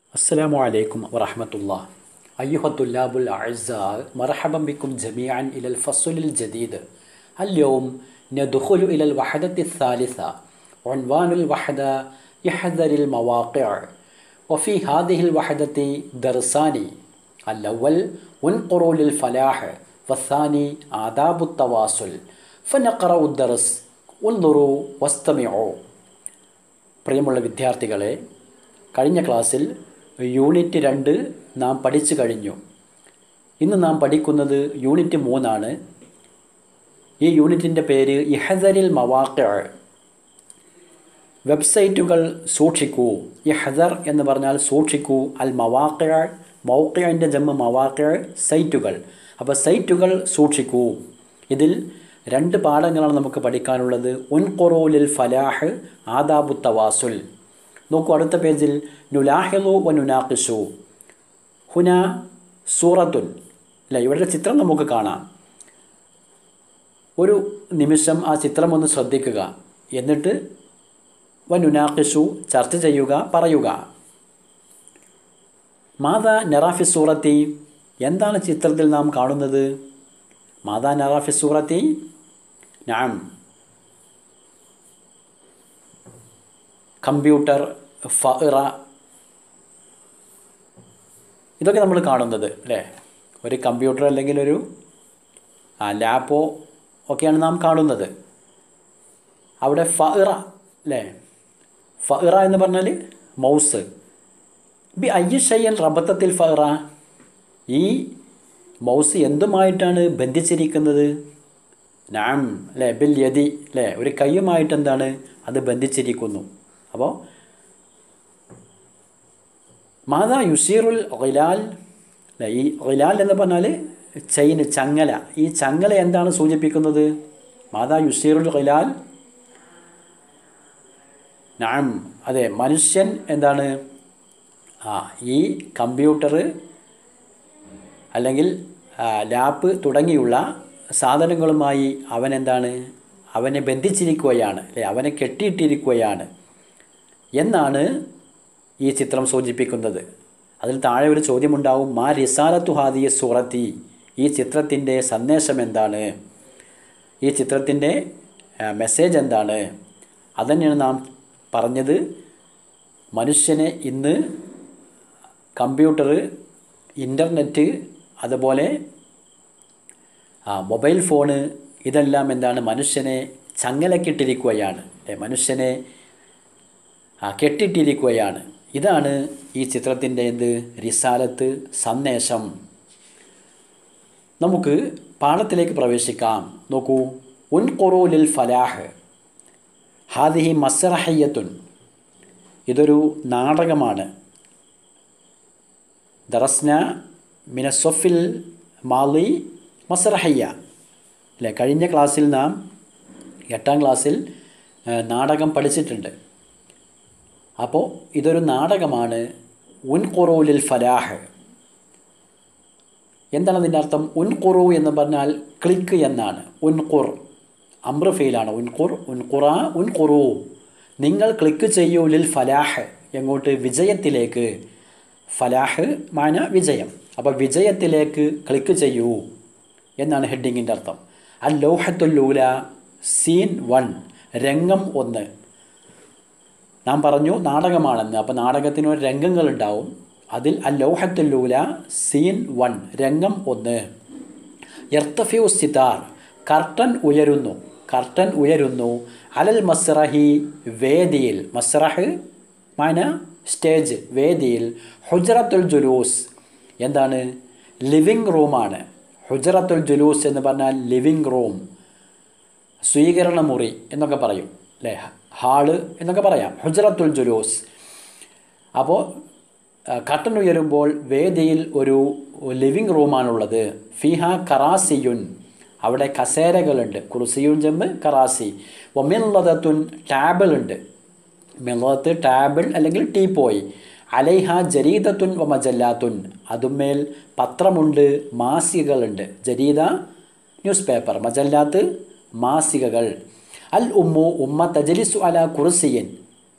السلام عليكم ورحمة الله أيها الطلاب الأعزاء مرحبا بكم جميعا إلى الفصل الجديد اليوم ندخل إلى الوحدة الثالثة عنوان الوحدة يحذر المواقع وفي هذه الوحدة درسان الأول انقروا للفلاح والثاني آداب التواصل فنقرأ الدرس انظروا واستمعوا പ്രിയമുള്ള വിദ്യാർത്ഥികളെ കഴിഞ്ഞ ക്ലാസ്സിൽ യൂണിറ്റ് രണ്ട് നാം പഠിച്ചു കഴിഞ്ഞു ഇന്ന് നാം പഠിക്കുന്നത് യൂണിറ്റ് മൂന്നാണ് ഈ യൂണിറ്റിൻ്റെ പേര് ഇഹദറിൽ മവാക്ക വെബ്സൈറ്റുകൾ സൂക്ഷിക്കൂ ഇഹദർ എന്ന് പറഞ്ഞാൽ സൂക്ഷിക്കൂ അൽ മവാക്ക മൗക്കയുടെ ജമ്മ മവാക്ക സൈറ്റുകൾ അപ്പോൾ സൈറ്റുകൾ സൂക്ഷിക്കൂ ഇതിൽ രണ്ട് പാഠങ്ങളാണ് നമുക്ക് പഠിക്കാനുള്ളത് ഉൻകൊറോലിൽ ഫലാഹ് ആദാബു തവാസുൽ നോക്കൂ അടുത്ത പേജിൽ നുലാഹിലു വ നുനാഖിസു ഹുന സൂറത്തുൻ അല്ല ഇവിടെ ചിത്രം നമുക്ക് കാണാം ഒരു നിമിഷം ആ ചിത്രം ഒന്ന് ശ്രദ്ധിക്കുക എന്നിട്ട് വ നുനാഖിസു ചർച്ച ചെയ്യുക പറയുക മാതാ നെറാഫി സൂറത്തി എന്താണ് ചിത്രത്തിൽ നാം കാണുന്നത് മാതാ നെറാഫി സൂറത്തി നാം കമ്പ്യൂട്ടർ ഫറ ഇതൊക്കെ നമ്മൾ കാണുന്നത് അല്ലേ ഒരു കമ്പ്യൂട്ടർ അല്ലെങ്കിൽ ഒരു ലാപ്പോ ഒക്കെയാണ് നാം കാണുന്നത് അവിടെ ഫറ അല്ലേ ഫറ എന്ന് പറഞ്ഞാൽ മൗസ് ബി അയ്യഷയ്യൻ റബത്തത്തിൽ ഫറ ഈ മൗസ് എന്തുമായിട്ടാണ് ബന്ധിച്ചിരിക്കുന്നത് നാം അല്ലേ ബിൽ യതി അല്ലേ ഒരു കയ്യുമായിട്ട് എന്താണ് അത് ബന്ധിച്ചിരിക്കുന്നു അപ്പോൾ മാതാ യുസീറുൽ ഒലാൽ അല്ലേ ഈ ഒലാൽ എന്ന് പറഞ്ഞാൽ ചെയിന് ചങ്ങല ഈ ചങ്ങല എന്താണ് സൂചിപ്പിക്കുന്നത് മാതാ യുസീറുൽ ഒലാൽ നാം അതെ മനുഷ്യൻ എന്താണ് ആ ഈ കമ്പ്യൂട്ടർ അല്ലെങ്കിൽ ലാപ്പ് തുടങ്ങിയുള്ള സാധനങ്ങളുമായി അവൻ എന്താണ് അവനെ ബന്ധിച്ചിരിക്കുകയാണ് അല്ലെ അവനെ കെട്ടിയിട്ടിരിക്കുകയാണ് എന്നാണ് ഈ ചിത്രം സൂചിപ്പിക്കുന്നത് അതിൽ താഴെ ഒരു ചോദ്യമുണ്ടാവും മാ റിസാലത്തു ഹാദിയ സൂറത്തി ഈ ചിത്രത്തിൻ്റെ സന്ദേശം എന്താണ് ഈ ചിത്രത്തിൻ്റെ മെസ്സേജ് എന്താണ് അതന്നെയാണ് നാം പറഞ്ഞത് മനുഷ്യനെ ഇന്ന് കമ്പ്യൂട്ടർ ഇൻ്റർനെറ്റ് അതുപോലെ മൊബൈൽ ഫോണ് ഇതെല്ലാം എന്താണ് മനുഷ്യനെ ചങ്ങലക്കിട്ടിരിക്കുകയാണ് മനുഷ്യനെ കെട്ടിട്ടിരിക്കുകയാണ് ഇതാണ് ഈ ചിത്രത്തിൻ്റെ എന്ത് റിസാലത്ത് സന്ദേശം നമുക്ക് പാഠത്തിലേക്ക് പ്രവേശിക്കാം നോക്കൂ ഉൻ ലിൽ ഫലാഹ് ഹാദിഹി മസ്റഹയ്യത്തുൻ ഇതൊരു നാടകമാണ് ദറസ്ന മിനസൊഫിൽ മാലി മസ്റഹയ്യ അല്ലേ കഴിഞ്ഞ ക്ലാസ്സിൽ നാം എട്ടാം ക്ലാസ്സിൽ നാടകം പഠിച്ചിട്ടുണ്ട് അപ്പോൾ ഇതൊരു നാടകമാണ് ഉൻ ഖുറൂലിൽ ഫലാഹ് എന്താണ് അതിൻ്റെ അർത്ഥം ഉൻ ഖുറു എന്ന് പറഞ്ഞാൽ ക്ലിക്ക് എന്നാണ് ഉൻ ഖുർ അമ്രഫയിലാണ് ഉൻ ഖുർ ഉൻ ഖുറ ഉൻ ഖുറു നിങ്ങൾ ക്ലിക്ക് ചെയ്യൂ ലിൽ ഫലാഹ് എങ്ങോട്ട് വിജയത്തിലേക്ക് ഫലാഹ് മാന വിജയം അപ്പോൾ വിജയത്തിലേക്ക് ക്ലിക്ക് ചെയ്യൂ എന്നാണ് ഹെഡിങ്ങിൻ്റെ അർത്ഥം അൽ ലൗഹത്തുല്ലൂല സീൻ വൺ രംഗം ഒന്ന് നാം പറഞ്ഞു നാടകമാണെന്ന് അപ്പോൾ നാടകത്തിന് ഒരു രംഗങ്ങളുണ്ടാവും അതിൽ അൽ ലൗഹത്തുല്ലൂല സീൻ വൺ രംഗം ഒന്ന് എർത്തഫ്യൂ സിതാർ കർട്ടൻ ഉയരുന്നു കർട്ടൻ ഉയരുന്നു അലൽ മസ്റഹി വേദിയിൽ മസ്റഹ് മാന സ്റ്റേജ് വേദിയിൽ ഹുജറത്തുൽ ജുലൂസ് എന്താണ് ലിവിങ് റൂമാണ് ഹുജറത്തുൽ ജുലൂസ് എന്ന് പറഞ്ഞാൽ ലിവിങ് റൂം സ്വീകരണ മുറി എന്നൊക്കെ പറയും അല്ലേ ഹാള് എന്നൊക്കെ പറയാം ഹുജറത്തുൽ ജുലൂസ് അപ്പോൾ കട്ടൻ ഉയരുമ്പോൾ വേദിയിൽ ഒരു ലിവിങ് റൂമാണുള്ളത് ഫിഹ കറാസിയുൻ അവിടെ കസേരകളുണ്ട് കുർസിയുൻ ജമ്പ് കറാസി ഒമില്ലതത്തുൻ ടാബിൾ ഉണ്ട് മില്ലത്ത് ടാബിൾ അല്ലെങ്കിൽ ടീ പോയി അലൈഹ ജരീദത്തുൻ വ മജല്ലാത്തുൻ അതുമേൽ പത്രമുണ്ട് മാസികകളുണ്ട് ജരീദ ന്യൂസ് പേപ്പർ മജല്ലാത്ത് മാസികകൾ അൽ ഉമ്മു ഉമ്മ തജലിസു അല കുർസിയൻ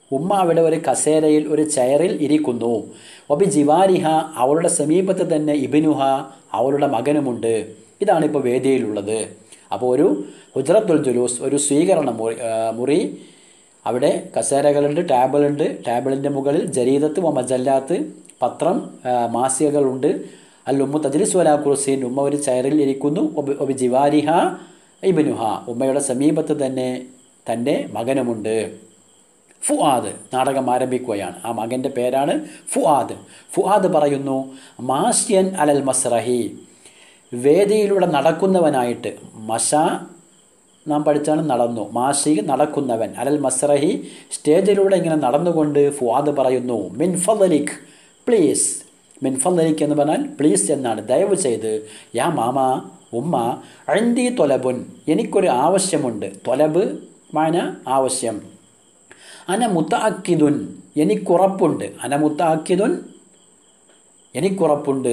ഉമ്മ അവിടെ ഒരു കസേരയിൽ ഒരു ചെയറിൽ ഇരിക്കുന്നു ഒബി ജിവാരിഹ അവളുടെ സമീപത്ത് തന്നെ ഇബിനുഹ അവളുടെ മകനുമുണ്ട് ഇതാണ് ഇപ്പോൾ വേദിയിലുള്ളത് അപ്പോൾ ഒരു ഹുജ്രത്തുൽ ജുലൂസ് ഒരു സ്വീകരണ മുറി ആ, മുറി അവിടെ കസേരകളുണ്ട് ടേബിളുണ്ട് ടേബിളിൻ്റെ മുകളിൽ ജരീദത്ത് വ മജല്ലാത്ത് പത്രം ആ, മാസികകളുണ്ട് അൽ ഉമ്മു തജ്ലിസ് വലാ കുർസീൻ ഉമ്മ ഒരു ചെയറിൽ ഇരിക്കുന്നു ഒബി ഒബി ജിവാരിഹ ഇബിനുഹ ഉമ്മയുടെ സമീപത്ത് തന്നെ തൻ്റെ മകനുമുണ്ട് ഫുആദ് നാടകം ആരംഭിക്കുകയാണ് ആ മകൻ്റെ പേരാണ് ഫുആദ് ഫുആദ് പറയുന്നു മാസ്യൻ അലൽ മസ്രഹി വേദിയിലൂടെ നടക്കുന്നവനായിട്ട് മഷ നാം പഠിച്ചാണ് നടന്നു മാഷി നടക്കുന്നവൻ അലൽ മസ്രഹി സ്റ്റേജിലൂടെ ഇങ്ങനെ നടന്നുകൊണ്ട് ഫുആദ് പറയുന്നു മിൻ ഫലലിഖ് പ്ലീസ് മിൻ ഫലലിഖ് എന്ന് പറഞ്ഞാൽ പ്ലീസ് എന്നാണ് ദയവ് ചെയ്ത് യാ മാമ ഉമ്മ അണ്ടി തൊലബുൻ എനിക്കൊരു ആവശ്യമുണ്ട് തൊലബ് മാന ആവശ്യം അന മുത്തഅക്കിദുൻ എനിക്കുറപ്പുണ്ട് അന മുത്തഅക്കിദുൻ എനിക്കുറപ്പുണ്ട്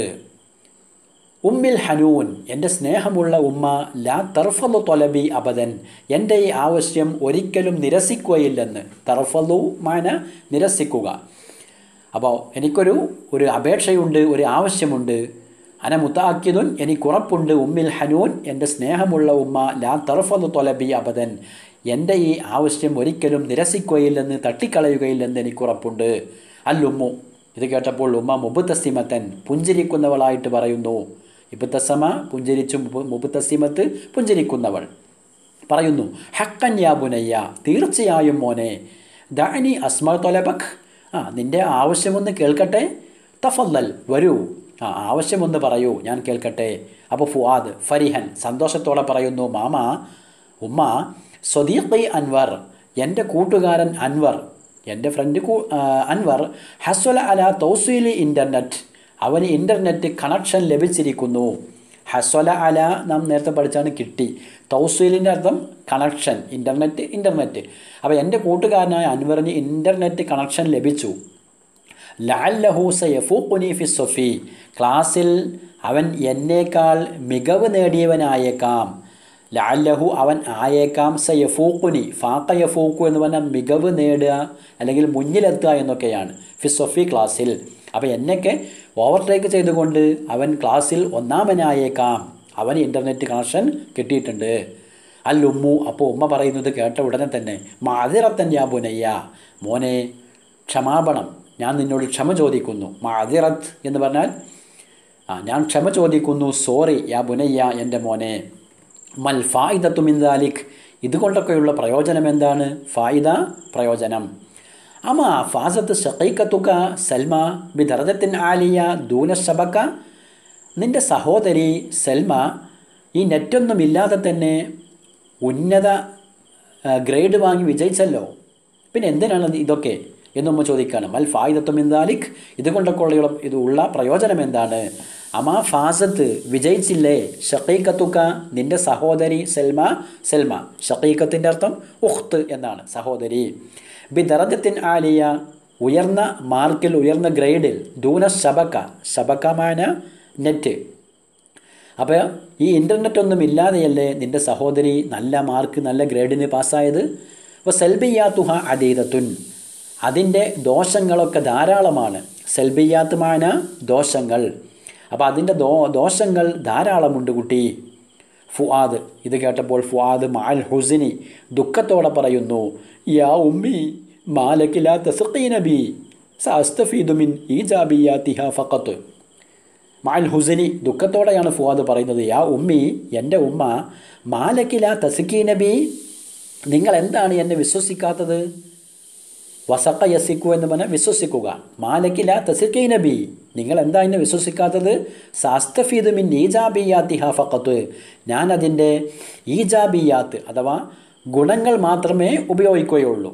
ഉമ്മിൽ ഹനൂൻ എൻ്റെ സ്നേഹമുള്ള ഉമ്മ ലാ തർഫലു തൊലബി അബദൻ എൻ്റെ ഈ ആവശ്യം ഒരിക്കലും നിരസിക്കുകയില്ലെന്ന് തർഫലു മാന നിരസിക്കുക അപ്പോൾ എനിക്കൊരു ഒരു അപേക്ഷയുണ്ട് ഒരു ആവശ്യമുണ്ട് അന മുത്താക്കിദുൻ എനിക്കുറപ്പുണ്ട് ഉമ്മിൽ ഹനൂൻ എൻ്റെ സ്നേഹമുള്ള ഉമ്മ ലാ തർഫലു തൊലബി അബദൻ എൻ്റെ ഈ ആവശ്യം ഒരിക്കലും നിരസിക്കുകയില്ലെന്ന് തട്ടിക്കളയുകയില്ലെന്ന് എനിക്കുറപ്പുണ്ട് അല്ലുമ്മു ഇത് കേട്ടപ്പോൾ ഉമ്മ മുബുത്തസിമത്തൻ പുഞ്ചിരിക്കുന്നവളായിട്ട് പറയുന്നു ഇബുത്തസമ പുഞ്ചിരിച്ചു മുബുത്തസിമത്ത് പുഞ്ചിരിക്കുന്നവൾ പറയുന്നു ഹക്കൻ യാ ബുനയ്യ തീർച്ചയായും മോനെ ദാനി അസ്മ തൊലബക് ആ നിൻ്റെ ആവശ്യമൊന്ന് കേൾക്കട്ടെ തഫല്ലൽ വരൂ ആ ആവശ്യമൊന്ന് പറയൂ ഞാൻ കേൾക്കട്ടെ അപ്പോൾ ഫുആദ് ഫരിഹൻ സന്തോഷത്തോടെ പറയുന്നു മാമ ഉമ്മ സ്വദീഖി അൻവർ എൻ്റെ കൂട്ടുകാരൻ അൻവർ എൻ്റെ ഫ്രണ്ട് കൂ- ആ, അൻവർ ഹസ്വല അല തൗസീലി ഇൻ്റർനെറ്റ് അവന് ഇൻ്റർനെറ്റ് കണക്ഷൻ ലഭിച്ചിരിക്കുന്നു ഹസ്വല അല നാം നേരത്തെ പഠിച്ചാണ് കിട്ടി തൗസീലിൻ്റെ അർത്ഥം കണക്ഷൻ ഇൻ്റർനെറ്റ് ഇൻ്റർനെറ്റ് അപ്പോൾ എൻ്റെ കൂട്ടുകാരനായ അൻവറിന് ഇൻ്റർനെറ്റ് കണക്ഷൻ ലഭിച്ചു ലാല്ലഹു സയഫൂഖുനി ഫി സൊഫി ക്ലാസ്സിൽ അവൻ എന്നേക്കാൾ മികവ് നേടിയവനായേക്കാം ലാല്ലഹു അവൻ ആയേക്കാം സയഫൂഖുനി ഫാക്ക യഫൂഖു എന്ന് പറഞ്ഞാൽ മികവ് നേടുക അല്ലെങ്കിൽ മുന്നിലെത്തുക എന്നൊക്കെയാണ് ഫി സൊഫി ക്ലാസ്സിൽ അപ്പോൾ എന്നൊക്കെ ഓവർടേക്ക് ചെയ്തുകൊണ്ട് അവൻ ക്ലാസ്സിൽ ഒന്നാമനായേക്കാം അവന് ഇൻ്റർനെറ്റ് കണക്ഷൻ കിട്ടിയിട്ടുണ്ട് അൽ ഉമ്മു അപ്പോൾ ഉമ്മ പറയുന്നത് കേട്ട ഉടനെ തന്നെ മാതിറത്തൻ യാ ബുനയ്യ മോനെ ക്ഷമാപണം ഞാൻ നിന്നോട് ക്ഷമ ചോദിക്കുന്നു മാതിറത്ത് എന്ന് പറഞ്ഞാൽ ആ ഞാൻ ക്ഷമ ചോദിക്കുന്നു സോറി യാ ബുനയ്യ എൻ്റെ മോനെ മൽ ഫായിദത്തു മിന്ദാലിഖ് ഇതുകൊണ്ടൊക്കെയുള്ള പ്രയോജനം എന്താണ് ഫായിദ പ്രയോജനം അമ ഫാസത്ത് ഷക്കൈക്കത്തുക സൽമ ബിദർജത്തിൻ ആലിയ ദൂന ശബക്ക നിന്റെ സഹോദരി സൽമ ഈ നെറ്റൊന്നുമില്ലാതെ തന്നെ ഉന്നത ആ, ഗ്രേഡ് വാങ്ങി വിജയിച്ചല്ലോ പിന്നെ എന്തിനാണ് ഇത് ഇതൊക്കെ എന്നുമ്മ ചോദിക്കുകയാണ് മൽ ഫായിദത്വം എന്താലിക് ഇതുകൊണ്ടൊക്കെ ഉള്ള ഇത് ഉള്ള പ്രയോജനം എന്താണ് അമാ ഫാസത്ത് വിജയിച്ചില്ലേ ഷക്കീക്കത്തുക്ക നിന്റെ സഹോദരി സെൽമ സെൽമ ഷക്കീക്കത്തിൻ്റെ അർത്ഥം ഉഖ്ത്ത് എന്നാണ് സഹോദരി ബി ദറജത്തിൻ ആലിയ ഉയർന്ന മാർക്കിൽ ഉയർന്ന ഗ്രേഡിൽ ദൂന ശബക്ക ശബക്കമാന നെറ്റ് അപ്പോൾ ഈ ഇൻ്റർനെറ്റ് ഒന്നും ഇല്ലാതെയല്ലേ നിൻ്റെ സഹോദരി നല്ല മാർക്ക് നല്ല ഗ്രേഡിന് പാസ്സായത് അപ്പോൾ സെൽബിയാത്തുഹ അതീതത്തുൻ അതിൻ്റെ ദോഷങ്ങളൊക്കെ ധാരാളമാണ് സെൽബിയാത്തുമാന ദോഷങ്ങൾ അപ്പോൾ അതിൻ്റെ ദോ ദോഷങ്ങൾ ധാരാളമുണ്ട് കുട്ടി ഫുആദ് ഇത് കേട്ടപ്പോൾ ഫുആദ് മാൽ ഹുസിനി ദുഃഖത്തോടെ പറയുന്നു യാ ഉമ്മി മാലക്കില തസഖീനബി സഅസ്തഫീദു മിൻ ഈജാബിയാത്തിഹ ഫഖത്ത് മാൽ ഹുസനി ദുഃഖത്തോടെയാണ് ഫുവാദ് പറയുന്നത് യാ ഉമ്മി എൻ്റെ ഉമ്മ മാലക്കില തസുക്കീ നബി നിങ്ങൾ എന്താണ് എന്നെ വിശ്വസിക്കാത്തത് വസക്ക യസിക്കു എന്ന് പറഞ്ഞാൽ വിശ്വസിക്കുക മാലക്കില തസുക്കീ നബി നിങ്ങൾ എന്താ എന്നെ വിശ്വസിക്കാത്തത് സാസ്തഫീദ് മിൻ ഈജാബിയാത്തി ഫഖത്ത് ഞാൻ അതിൻ്റെ ഈജാബിയാത്ത് അഥവാ ഗുണങ്ങൾ മാത്രമേ ഉപയോഗിക്കുകയുള്ളൂ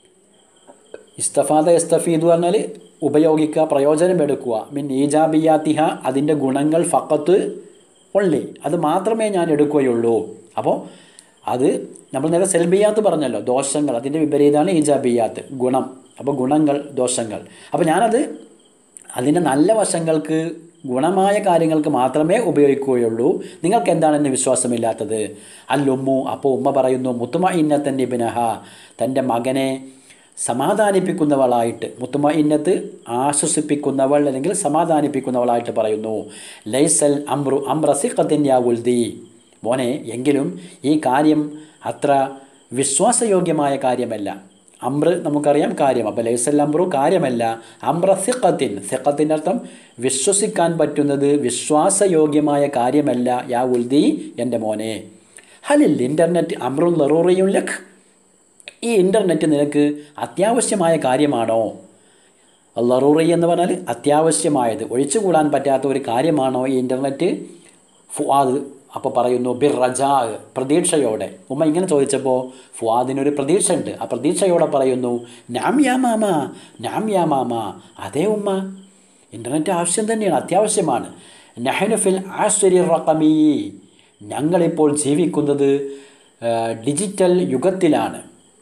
ഇസ്തഫാദ ഇസ്തഫീദ് പറഞ്ഞാൽ ഉപയോഗിക്കുക പ്രയോജനം എടുക്കുക മിൻ ഈജാബിയാത്തിഹ അതിൻ്റെ ഗുണങ്ങൾ ഫക്കത്ത് ഒള്ളി അത് മാത്രമേ ഞാൻ എടുക്കുകയുള്ളൂ അപ്പോൾ അത് നമ്മൾ നേരെ സെൽബിയാത്ത് പറഞ്ഞല്ലോ ദോഷങ്ങൾ അതിൻ്റെ വിപരീതമാണ് ഈജാബിയാത്ത് ഗുണം അപ്പോൾ ഗുണങ്ങൾ ദോഷങ്ങൾ അപ്പോൾ ഞാനത് അതിൻ്റെ നല്ല വശങ്ങൾക്ക് ഗുണമായ കാര്യങ്ങൾക്ക് മാത്രമേ ഉപയോഗിക്കുകയുള്ളൂ നിങ്ങൾക്ക് എന്താണ് എന്നെ വിശ്വാസമില്ലാത്തത് അല്ലുമ്മു അപ്പോൾ ഉമ്മ പറയുന്നു മുത്തുമ ഇന്നത്തൻ ഇബിനഹ തൻ്റെ മകനെ സമാധാനിപ്പിക്കുന്നവളായിട്ട് മുത്തുമ ഇന്നത്ത് ആശ്വസിപ്പിക്കുന്നവൾ അല്ലെങ്കിൽ സമാധാനിപ്പിക്കുന്നവളായിട്ട് പറയുന്നു ലൈസൽ അംറു അംറസിഖത്തിൻ യാ ഉൽദി മോനെ എങ്കിലും ഈ കാര്യം അത്ര വിശ്വാസയോഗ്യമായ കാര്യമല്ല അമ്ര നമുക്കറിയാം കാര്യം അപ്പോൾ ലൈസൽ അമ്രു കാര്യമല്ല അമ്ര സിഖത്തിൻ സിഖത്തിൻ്റെ അർത്ഥം വിശ്വസിക്കാൻ പറ്റുന്നത് വിശ്വാസയോഗ്യമായ കാര്യമല്ല യാ ഉൽദി എൻ്റെ മോനെ ഹലിൽ ഇൻ്റർനെറ്റ് അമ്രുൽ ലറൂറിയും ലഖ് ഈ ഇൻ്റർനെറ്റ് നിനക്ക് അത്യാവശ്യമായ കാര്യമാണോ ലറൂറി എന്ന് പറഞ്ഞാൽ അത്യാവശ്യമായത് ഒഴിച്ചുകൂടാൻ പറ്റാത്ത ഒരു കാര്യമാണോ ഈ ഇൻ്റർനെറ്റ് ഫുആദ് അപ്പോൾ പറയുന്നു ബിർ റജാ പ്രതീക്ഷയോടെ ഉമ്മ ഇങ്ങനെ ചോദിച്ചപ്പോൾ ഫുആദിനൊരു പ്രതീക്ഷ ഉണ്ട് ആ പ്രതീക്ഷയോടെ പറയുന്നു നാം യാ മാമ നാം യാ മാമ അതേ ഉമ്മ ഇൻ്റർനെറ്റ് ആവശ്യം തന്നെയാണ് അത്യാവശ്യമാണ് നഹനുഫിൽ ആശ്വര്യ റക്കമീ ഞങ്ങളിപ്പോൾ ജീവിക്കുന്നത് ആ, ഡിജിറ്റൽ യുഗത്തിലാണ്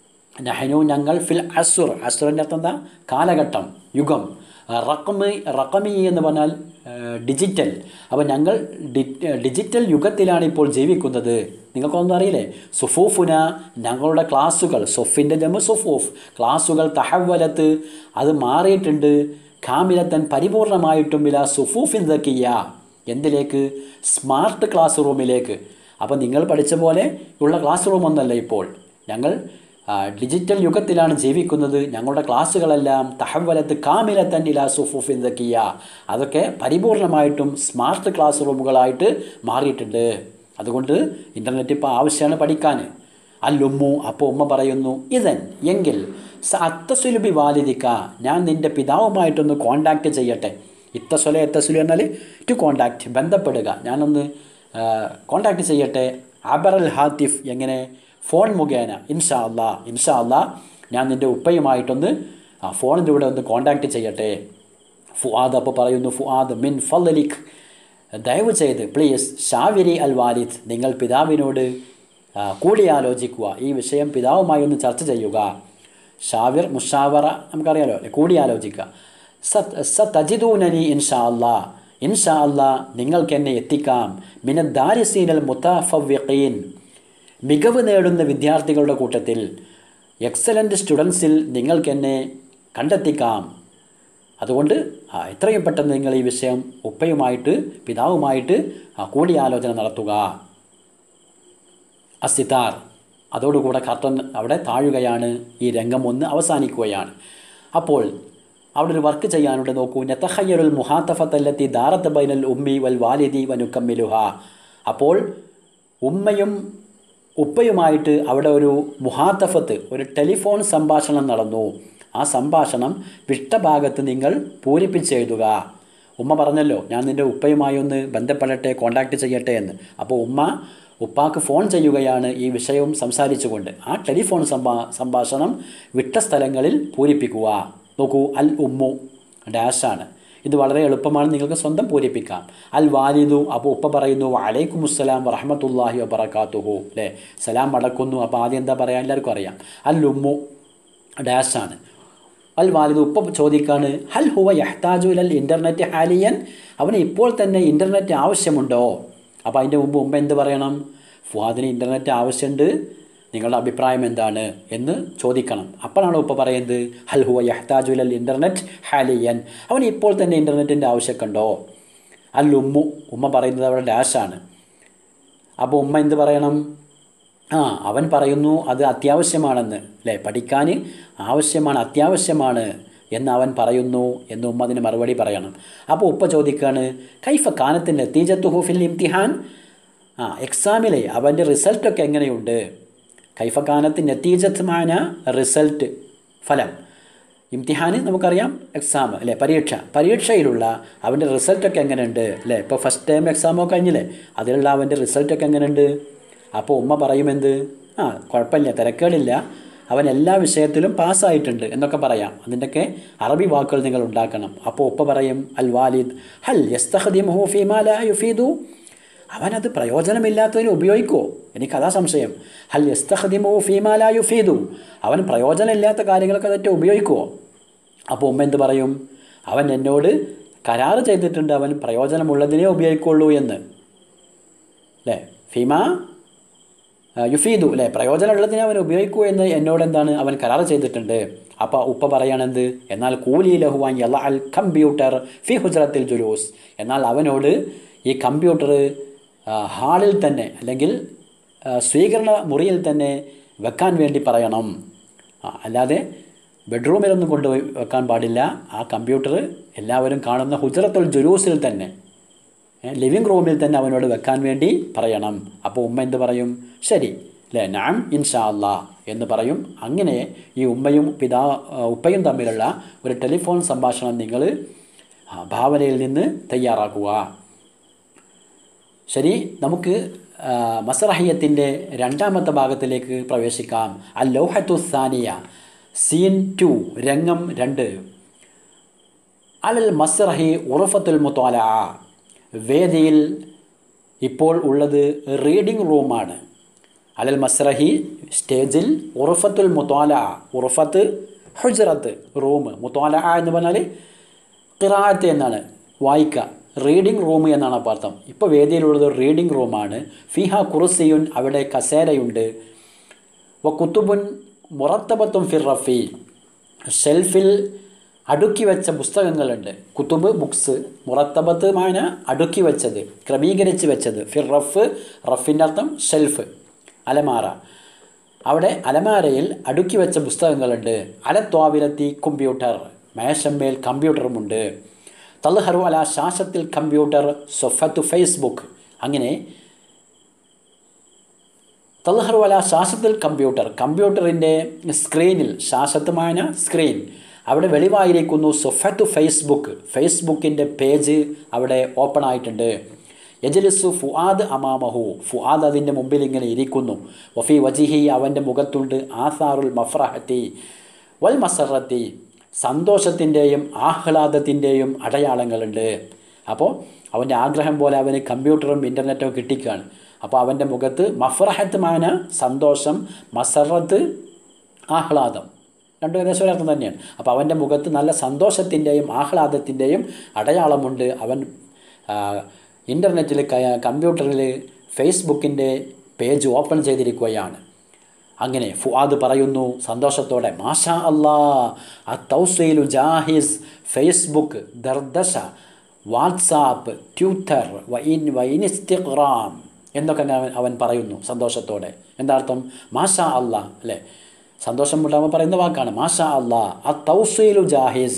നഹനു ഞങ്ങൾ ഫിൽ അസുർ അസുറിൻ്റെ അർത്ഥം എന്താ കാലഘട്ടം യുഗം റക്കമി റക്കമി എന്ന് പറഞ്ഞാൽ ആ, ഡിജിറ്റൽ അപ്പോൾ ഞങ്ങൾ ഡി ഡിജിറ്റൽ യുഗത്തിലാണ് ഇപ്പോൾ ജീവിക്കുന്നത് നിങ്ങൾക്കൊന്നും അറിയില്ലേ സുഫൂഫുന ഞങ്ങളുടെ ക്ലാസ്സുകൾ സൊഫിൻ്റെ ജമ സുഫൂഫ് ക്ലാസ്സുകൾ തഹവലത്ത് അത് മാറിയിട്ടുണ്ട് കാമിലത്തൻ പരിപൂർണമായിട്ടും ഇല്ല സുഫൂഫിൻ ദക്കിയ എന്തിലേക്ക് സ്മാർട്ട് ക്ലാസ് റൂമിലേക്ക് അപ്പോൾ നിങ്ങൾ പഠിച്ച പോലെ ഉള്ള ക്ലാസ് റൂം ഒന്നല്ല ഇപ്പോൾ ഞങ്ങൾ ആ, ഡിജിറ്റൽ യുഗത്തിലാണ് ജീവിക്കുന്നത് ഞങ്ങളുടെ ക്ലാസ്സുകളെല്ലാം തഹവലത്ത് കാമിലത്തൻ ഇല സുഫുഫിൻ ദക്കിയ അതൊക്കെ പരിപൂർണമായിട്ടും സ്മാർട്ട് ക്ലാസ് റൂമുകളായിട്ട് മാറിയിട്ടുണ്ട് അതുകൊണ്ട് ഇൻ്റർനെറ്റ് ഇപ്പോൾ ആവശ്യമാണ് പഠിക്കാൻ അല്ലുമ്മു അപ്പോൾ ഉമ്മ പറയുന്നു ഇതൻ എങ്കിൽ അത്തസുലുബി വാലിദിക്ക ഞാൻ നിൻ്റെ പിതാവുമായിട്ടൊന്ന് കോണ്ടാക്ട് ചെയ്യട്ടെ ഇത്തസ്വല എത്തസുലു എന്നാൽ ടു കോണ്ടാക്ട് ബന്ധപ്പെടുക ഞാനൊന്ന് കോണ്ടാക്ട് ചെയ്യട്ടെ അബറൽ ഹാത്തിഫ് എങ്ങനെ ഫോൺ മുഖേന ഇൻഷാ അല്ലാ ഇൻഷാ അല്ലാ ഞാൻ നിൻ്റെ ഉപ്പയുമായിട്ടൊന്ന് ആ ഫോണിലൂടെ ഒന്ന് കോണ്ടാക്ട് ചെയ്യട്ടെ ഫുആദ് അപ്പോൾ പറയുന്നു ഫുആദ് മിൻ ഫലിഖ് ദയവ് ചെയ്ത് പ്ലീസ് ഷാവിരി അൽ വാലിദ് നിങ്ങൾ പിതാവിനോട് ആ, കൂടിയാലോചിക്കുക ഈ വിഷയം പിതാവുമായി ഒന്ന് ചർച്ച ചെയ്യുക ഷാവിർ മുഷാവറ നമുക്കറിയാലോ അല്ലേ കൂടിയാലോചിക്കുക സത് സതജിദൂനനി ഇൻഷാ അല്ലാ ഇൻഷാ അല്ലാ നിങ്ങൾക്ക് എന്നെ എത്തിക്കാം മിനദ്ദാരിസീനൽ മുത്താഫവ്യഖീൻ മികവ് നേടുന്ന വിദ്യാർത്ഥികളുടെ കൂട്ടത്തിൽ എക്സലൻ്റ് സ്റ്റുഡൻസിൽ നിങ്ങൾക്ക് എന്നെ കണ്ടെത്തിക്കാം അതുകൊണ്ട് ആ, എത്രയും പെട്ടെന്ന് നിങ്ങൾ ഈ വിഷയം ഉപ്പയുമായിട്ട് പിതാവുമായിട്ട് ആ, കൂടിയാലോചന നടത്തുക അസിതാർ അതോടുകൂടെ കർട്ടൻ അവിടെ താഴുകയാണ് ഈ രംഗം ഒന്ന് അവസാനിക്കുകയാണ് അപ്പോൾ അവിടെ ഒരു വർക്ക് ചെയ്യാനുണ്ട് നോക്കൂ നെത്തഹയ്യറുൽ മുഹാത്തഫത്തല്ലത്തി ദാറത്ത് ബൈനൽ ഉമ്മി വൽ വാലിദി വനുക്കമ്മിലുഹ അപ്പോൾ ഉമ്മയും ഉപ്പയുമായിട്ട് അവിടെ ഒരു മുഹാത്തഫത്ത് ഒരു ടെലിഫോൺ സംഭാഷണം നടന്നു ആ സംഭാഷണം വിട്ട ഭാഗത്ത് നിങ്ങൾ പൂരിപ്പിച്ചെഴുതുക ഉമ്മ പറഞ്ഞല്ലോ ഞാൻ നിൻ്റെ ഉപ്പയുമായി ഒന്ന് ബന്ധപ്പെടട്ടെ കോണ്ടാക്ട് ചെയ്യട്ടെ എന്ന് അപ്പോൾ ഉമ്മ ഉപ്പാക്ക് ഫോൺ ചെയ്യുകയാണ് ഈ വിഷയവും സംസാരിച്ചുകൊണ്ട് ആ ടെലിഫോൺ സംഭാ സംഭാഷണം വിട്ട സ്ഥലങ്ങളിൽ പൂരിപ്പിക്കുക നോക്കൂ അൽ ഉമ്മു ഡാഷാണ് ഇത് വളരെ എളുപ്പമാണ് നിങ്ങൾക്ക് സ്വന്തം പൂരിപ്പിക്കാം അൽ വാലിദു അപ്പോൾ ഉപ്പ പറയുന്നു വലൈക്കും അസ്സലാം വറഹമത്തല്ലാഹി വബറക്കാത്തുഹു അല്ലേ സലാം മടക്കുന്നു അപ്പോൾ ആദ്യം എന്താ പറയുക എല്ലാവർക്കും അറിയാം അൽ ഉമ്മു ഡാഷാണ് അൽ വാലിദ് ഉപ്പ ചോദിക്കാണ് ഹൽ ഹുവ യഹ്താജു അൽ ഇൻ്റർനെറ്റ് ഹാലിയൻ അവന് ഇപ്പോൾ തന്നെ ഇൻ്റർനെറ്റ് ആവശ്യമുണ്ടോ അപ്പോൾ അതിൻ്റെ മുമ്പ് ഉമ്മ എന്ത് പറയണം ഫുഹാദിന് ഇൻ്റർനെറ്റ് ആവശ്യമുണ്ട് നിങ്ങളുടെ അഭിപ്രായം എന്താണ് എന്ന് ചോദിക്കണം അപ്പോഴാണ് ഉപ്പ പറയുന്നത് ഹൽ ഹുവ യഹ്താജു അൽ ഇൻ്റർനെറ്റ് ഹാലിയൻ അവന് ഇപ്പോൾ തന്നെ ഇൻ്റർനെറ്റിൻ്റെ ആവശ്യമൊക്കെ അൽ ഉമ്മു ഉമ്മ പറയുന്നത് അവിടെ ഡാഷാണ് അപ്പോൾ ഉമ്മ എന്ത് പറയണം ആ അവൻ പറയുന്നു അത് അത്യാവശ്യമാണെന്ന് അല്ലേ പഠിക്കാൻ ആവശ്യമാണ് അത്യാവശ്യമാണ് എന്ന് അവൻ പറയുന്നു എന്ന് ഉമ്മ അതിന് മറുപടി പറയണം അപ്പോൾ ഉപ്പ ചോദിക്കുകയാണ് കൈഫ കാനത്തിൻ്റെ തീജത്തു ഹുഫിൽ ഇംതിഹാൻ ആ എക്സാമിലെ അവൻ്റെ റിസൾട്ടൊക്കെ എങ്ങനെയുണ്ട് കൈഫ കാനത്ത് നത്തീജത്ത് മാന റിസൾട്ട് ഫലം ഇംതിഹാന് നമുക്കറിയാം എക്സാം അല്ലേ പരീക്ഷ പരീക്ഷയിലുള്ള അവൻ്റെ റിസൾട്ടൊക്കെ എങ്ങനെയുണ്ട് അല്ലേ ഇപ്പോൾ ഫസ്റ്റ് ടൈം എക്സാമോ കഴിഞ്ഞില്ലേ അതിലുള്ള അവൻ്റെ റിസൾട്ടൊക്കെ എങ്ങനെയുണ്ട് അപ്പോൾ ഉമ്മ പറയുമെന്ത് ആ കുഴപ്പമില്ല തിരക്കേടില്ല അവൻ എല്ലാ വിഷയത്തിലും പാസ്സായിട്ടുണ്ട് എന്നൊക്കെ പറയാം അതിൻ്റെയൊക്കെ അറബി വാക്കുകൾ നിങ്ങൾ ഉണ്ടാക്കണം അപ്പോൾ ഉപ്പ പറയും അൽ വാലിദ് ഹൽ യസ്തഹദിമുഹു ഫീമാല യുഫീദു അവനത് പ്രയോജനമില്ലാത്തതിന് ഉപയോഗിക്കുമോ എനിക്കതാ സംശയം ഹൽ യസ്തഹദിമുഹു ഫീമാല യുഫീദു അവൻ പ്രയോജനമില്ലാത്ത കാര്യങ്ങളൊക്കെ തെറ്റ് ഉപയോഗിക്കുമോ അപ്പോൾ ഉമ്മ എന്ത് പറയും അവൻ എന്നോട് കരാറ് ചെയ്തിട്ടുണ്ട് അവൻ പ്രയോജനമുള്ളതിനേ ഉപയോഗിക്കുള്ളൂ എന്ന് അല്ലേ ഫീമ യുഫീദു അല്ലേ പ്രയോജനമുള്ളതിനെ അവൻ ഉപയോഗിക്കൂ എന്ന് എന്നോട് എന്താണ് അവൻ കരാർ ചെയ്തിട്ടുണ്ട് അപ്പോൾ ഉപ്പ പറയണെന്ത് എന്നാൽ കൂലി ലഹുവാൻ യല അൽ കമ്പ്യൂട്ടർ ഫി ഹുജറത്തിൽ ജുലൂസ് എന്നാൽ അവനോട് ഈ കമ്പ്യൂട്ടർ ഹാളിൽ തന്നെ അല്ലെങ്കിൽ ആ, സ്വീകരണ മുറിയിൽ തന്നെ വെക്കാൻ വേണ്ടി പറയണം ആ, അല്ലാതെ ബെഡ്റൂമിലൊന്നും കൊണ്ടുപോയി വെക്കാൻ പാടില്ല ആ കമ്പ്യൂട്ടർ എല്ലാവരും കാണുന്ന ഹുജറത്തുൽ ജുലൂസിൽ തന്നെ ലിവിങ് റൂമിൽ തന്നെ അവനോട് വെക്കാൻ വേണ്ടി പറയണം അപ്പോൾ ഉമ്മ എന്ത് പറയും ശരി അല്ലേ നാം ഇൻഷാ അല്ലാ എന്ന് പറയും അങ്ങനെ ഈ ഉമ്മയും പിതാ ഉപ്പയും തമ്മിലുള്ള ഒരു ടെലിഫോൺ സംഭാഷണം നിങ്ങൾ ആ, ഭാവനയിൽ നിന്ന് തയ്യാറാക്കുക ശരി നമുക്ക് ആ, മസറഹിയത്തിൻ്റെ രണ്ടാമത്തെ ഭാഗത്തിലേക്ക് പ്രവേശിക്കാം അൽ ലൗഹത്തു സാനിയ സീൻ ടു രംഗം രണ്ട് അലൽ മസ്റഹി ഉറഫത്തുൽ മുത്തോല വേദിയിൽ ഇപ്പോൾ ഉള്ളത് റീഡിംഗ് റൂമാണ് അലൽ മസ്റഹി സ്റ്റേജിൽ ഉറഫത്തുൽ മുത്തോല ഉറഫത്ത് ഹുജറത്ത് റൂം മുത്തോല എന്ന് പറഞ്ഞാൽ ഖിറാഅത്ത് എന്നാണ് വായിക്കുക റീഡിംഗ് റൂം എന്നാണ് അപ്പോൾ അർത്ഥം ഇപ്പോൾ വേദിയിലുള്ളത് റീഡിംഗ് റൂമാണ് ഫിഹ കുറുസിയുൻ അവിടെ കസേരയുണ്ട് വ കുത്തുബുൻ മുറത്തബത്തും ഫിർ റഫി ഷെൽഫിൽ അടുക്കി വെച്ച പുസ്തകങ്ങളുണ്ട് കുത്തുബ് ബുക്സ് മുറത്തബത്ത് മാന അടുക്കി വെച്ചത് ക്രമീകരിച്ച് വെച്ചത് ഫിർ റഫ് റഫിൻ്റെ അർത്ഥം ഷെൽഫ് അലമാറ അവിടെ അലമാരയിൽ അടുക്കി വെച്ച പുസ്തകങ്ങളുണ്ട് അലത്വാവിലെത്തി കമ്പ്യൂട്ടർ മേശമ്മേൽ കമ്പ്യൂട്ടറുമുണ്ട് തൽഹറു അല ശാസത്തിൽ കമ്പ്യൂട്ടർ സൊഫത്ത് ഫേസ്ബുക്ക് അങ്ങനെ തൽഹറു അല ശാസത്തിൽ കമ്പ്യൂട്ടർ കമ്പ്യൂട്ടറിൻ്റെ സ്ക്രീനിൽ ശാസത്തുമായ സ്ക്രീൻ അവിടെ വെളിവായിരിക്കുന്നു സൊഫത്ത് ഫേസ്ബുക്ക് ഫേസ്ബുക്കിൻ്റെ പേജ് അവിടെ ഓപ്പൺ ആയിട്ടുണ്ട് യജലിസു ഫുആദ് അമാമഹു ഫുആദ് അതിൻ്റെ മുമ്പിൽ ഇങ്ങനെ ഇരിക്കുന്നു വഫി വജിഹി അവൻ്റെ മുഖത്തുണ്ട് ആസാറുൽ മഫ്രഹത്തി വൽ മസറത്തി സന്തോഷത്തിൻ്റെയും ആഹ്ലാദത്തിൻ്റെയും അടയാളങ്ങളുണ്ട് അപ്പോൾ അവൻ്റെ ആഗ്രഹം പോലെ അവന് കമ്പ്യൂട്ടറും ഇൻ്റർനെറ്റും കിട്ടിക്കാണ് അപ്പോൾ അവൻ്റെ മുഖത്ത് മഫ്രഹത്തുമാന സന്തോഷം മസറത്ത് ആഹ്ലാദം രണ്ടും ഏകദേശം ഒരർത്ഥം തന്നെയാണ് അപ്പോൾ അവൻ്റെ മുഖത്ത് നല്ല സന്തോഷത്തിൻ്റെയും ആഹ്ലാദത്തിൻ്റെയും അടയാളമുണ്ട് അവൻ ഇൻ്റർനെറ്റിൽ കമ്പ്യൂട്ടറിൽ ഫേസ്ബുക്കിൻ്റെ പേജ് ഓപ്പൺ ചെയ്തിരിക്കുകയാണ് അങ്ങനെ ഫുആദ് പറയുന്നു സന്തോഷത്തോടെ മാഷാ അല്ലാ ആ തൗസയിലു ജാഹിസ് ഫേസ്ബുക്ക് ദർദശ വാട്സാപ്പ് ട്വിറ്റർ വൈൻ വൈനിസ്റ്റിഗ്രാം എന്നൊക്കെ അവൻ അവൻ പറയുന്നു സന്തോഷത്തോടെ എന്താ അർത്ഥം മാഷാ അല്ലാ അല്ലേ സന്തോഷം ഉണ്ടാകുമ്പോൾ പറയുന്ന വാക്കാണ് മാഷാ അല്ലാ ആ തൗസയിലു ജാഹിസ്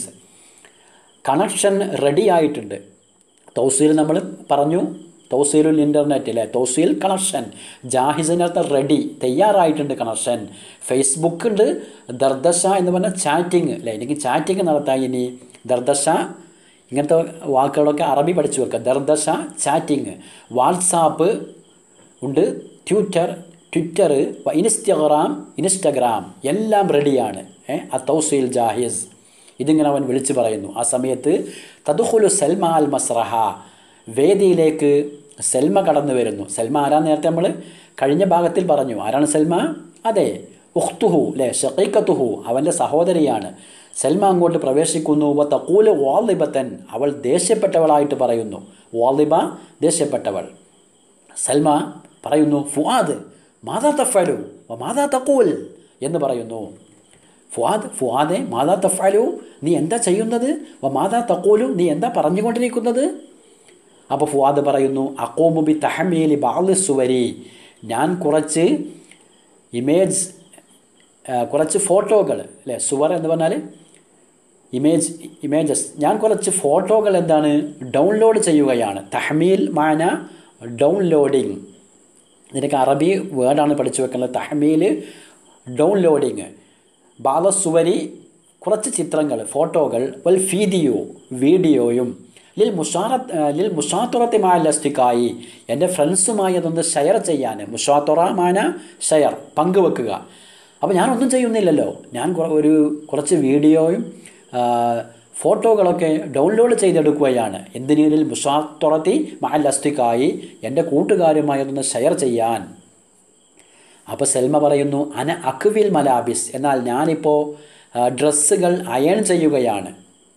കണക്ഷൻ റെഡി ആയിട്ടുണ്ട് തൗസീൽ നമ്മൾ പറഞ്ഞു തൗസീലുൽ ഇൻ്റർനെറ്റ് അല്ലേ തൗസീൽ കണക്ഷൻ ജാഹിസിനർത്ഥം റെഡി തയ്യാറായിട്ടുണ്ട് കണക്ഷൻ ഫേസ്ബുക്ക് ഉണ്ട് ദർദശ എന്ന് പറഞ്ഞാൽ ചാറ്റിങ് അല്ലേ എനിക്ക് ചാറ്റിങ് നടത്താൻ ഇനി ദർദശ ഇങ്ങനത്തെ വാക്കുകളൊക്കെ അറബി പഠിച്ചു വെക്കുക ദർദശ ചാറ്റിങ് വാട്സാപ്പ് ഉണ്ട് ട്വിറ്റർ ട്വിറ്റർ ഇൻസ്റ്റഗ്രാം ഇൻസ്റ്റഗ്രാം എല്ലാം റെഡിയാണ് ഏ ആ തൗസീൽ ജാഹിസ് ഇതിങ്ങനെ അവൻ വിളിച്ചു പറയുന്നു ആ സമയത്ത് തദുഹുലു സൽമ അൽ മസ്രഹ വേദിയിലേക്ക് സെൽമ കടന്നു വരുന്നു സെൽമ ആരാന്ന് നേരത്തെ നമ്മൾ കഴിഞ്ഞ ഭാഗത്തിൽ പറഞ്ഞു ആരാണ് സെൽമ അതെ ഉഖ്തുഹു അല്ലേ ഷക്കീക്കത്തുഹു അവൻ്റെ സഹോദരിയാണ് സെൽമ അങ്ങോട്ട് പ്രവേശിക്കുന്നു വ തക്കൂല് വാലിബത്തൻ അവൾ ദേഷ്യപ്പെട്ടവളായിട്ട് പറയുന്നു വാലിബ ദേഷ്യപ്പെട്ടവൾ സൽമ പറയുന്നു ഫുആദ് മാതാ തഫലു മാതാ തക്കൂൽ എന്ന് പറയുന്നു ഫുആദ് ഫുആദെ മാതാ തഫാലു നീ എന്താ ചെയ്യുന്നത് വ മാതാ തക്കോലു നീ എന്താ പറഞ്ഞുകൊണ്ടിരിക്കുന്നത് അപ്പോൾ ഫുആദ് പറയുന്നു അക്കോമുബി തഹമീലി ബാലി സുവരി ഞാൻ കുറച്ച് ഇമേജ് കുറച്ച് ഫോട്ടോകൾ അല്ലേ സുവർ എന്ന് പറഞ്ഞാൽ ഇമേജ് ഇമേജസ് ഞാൻ കുറച്ച് ഫോട്ടോകൾ എന്താണ് ഡൗൺലോഡ് ചെയ്യുകയാണ് തഹമീൽ മാന ഡൗൺലോഡിങ് ഇതിനൊക്കെ അറബി വേർഡാണ് പഠിച്ചു വെക്കുന്നത് തഹമീൽ ഡൗൺലോഡിങ് ബാലസുവരി കുറച്ച് ചിത്രങ്ങൾ ഫോട്ടോകൾ വൽ ഫീഡിയോ വീഡിയോയും ലിൽ മുഷാറ ലിൽ മുഷാത്തുറത്തി മാലസ്റ്റിക്കായി എൻ്റെ ഫ്രണ്ട്സുമായി അതൊന്ന് ഷെയർ ചെയ്യാൻ മുഷാത്തുറ മാന ഷെയർ പങ്കുവെക്കുക അപ്പോൾ ഞാനൊന്നും ചെയ്യുന്നില്ലല്ലോ ഞാൻ ഒരു കുറച്ച് വീഡിയോയും ഫോട്ടോകളൊക്കെ ഡൗൺലോഡ് ചെയ്തെടുക്കുകയാണ് എന്തിനീരിൽ മുഷാത്തുറത്തി മാലസ്റ്റിക്കായി എൻ്റെ കൂട്ടുകാരുമായി അതൊന്ന് ഷെയർ ചെയ്യാൻ അപ്പോൾ സെൽമ പറയുന്നു അന അക്വിൽ മലാബിസ് എന്നാൽ ഞാനിപ്പോൾ ഡ്രസ്സുകൾ അയൺ ചെയ്യുകയാണ്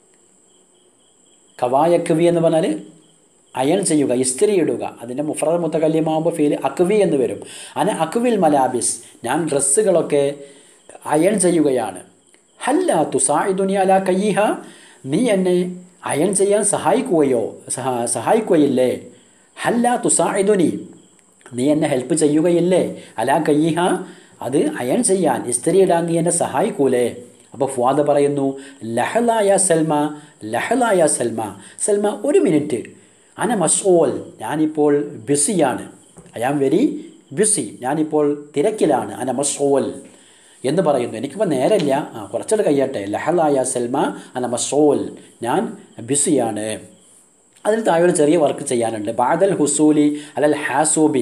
കവായക്വി എന്ന് പറഞ്ഞാൽ അയൺ ചെയ്യുക ഇസ്തിരി ഇടുക അതിൻ്റെ മുഫറദ് മുത്തകല്യമാകുമ്പോൾ ഫീൽ അക്വി എന്ന് വരും അന അക്വിൽ മലാബിസ് ഞാൻ ഡ്രസ്സുകളൊക്കെ അയൺ ചെയ്യുകയാണ് ഹല്ല തുസായിദുനി അല കയ്യിഹ നീ എന്നെ അയൺ ചെയ്യാൻ സഹായിക്കുകയോ സഹ സഹായിക്കുകയില്ലേ ഹല്ല തുസായിദുനി നീ എന്നെ ഹെൽപ്പ് ചെയ്യുകയില്ലേ അല കയ്യിഹ അത് അയൺ ചെയ്യാൻ ഇസ്ത്രി ഇടാൻ നീ എന്നെ സഹായിക്കൂലേ അപ്പോൾ ഫുവാദ് പറയുന്നു ലഹലായ സൽമ ലഹലായ സൽമ സൽമ ഒരു മിനിറ്റ് അന മഷോൽ ഞാനിപ്പോൾ ബിസിയാണ് ഐ ആം വെരി ബിസി ഞാനിപ്പോൾ തിരക്കിലാണ് അന മഷോൽ എന്ന് പറയുന്നു എനിക്കിപ്പോൾ നേരമില്ല ആ കുറച്ചുകൂടെ കഴിയട്ടെ ലഹലായ സൽമ അന മഷോൽ ഞാൻ ബിസിയാണ് അതിൽ താഴെ ഒരു ചെറിയ വർക്ക് ചെയ്യാനുണ്ട് ബാദൽ ഹുസൂലി അലൽ ഹാസൂബി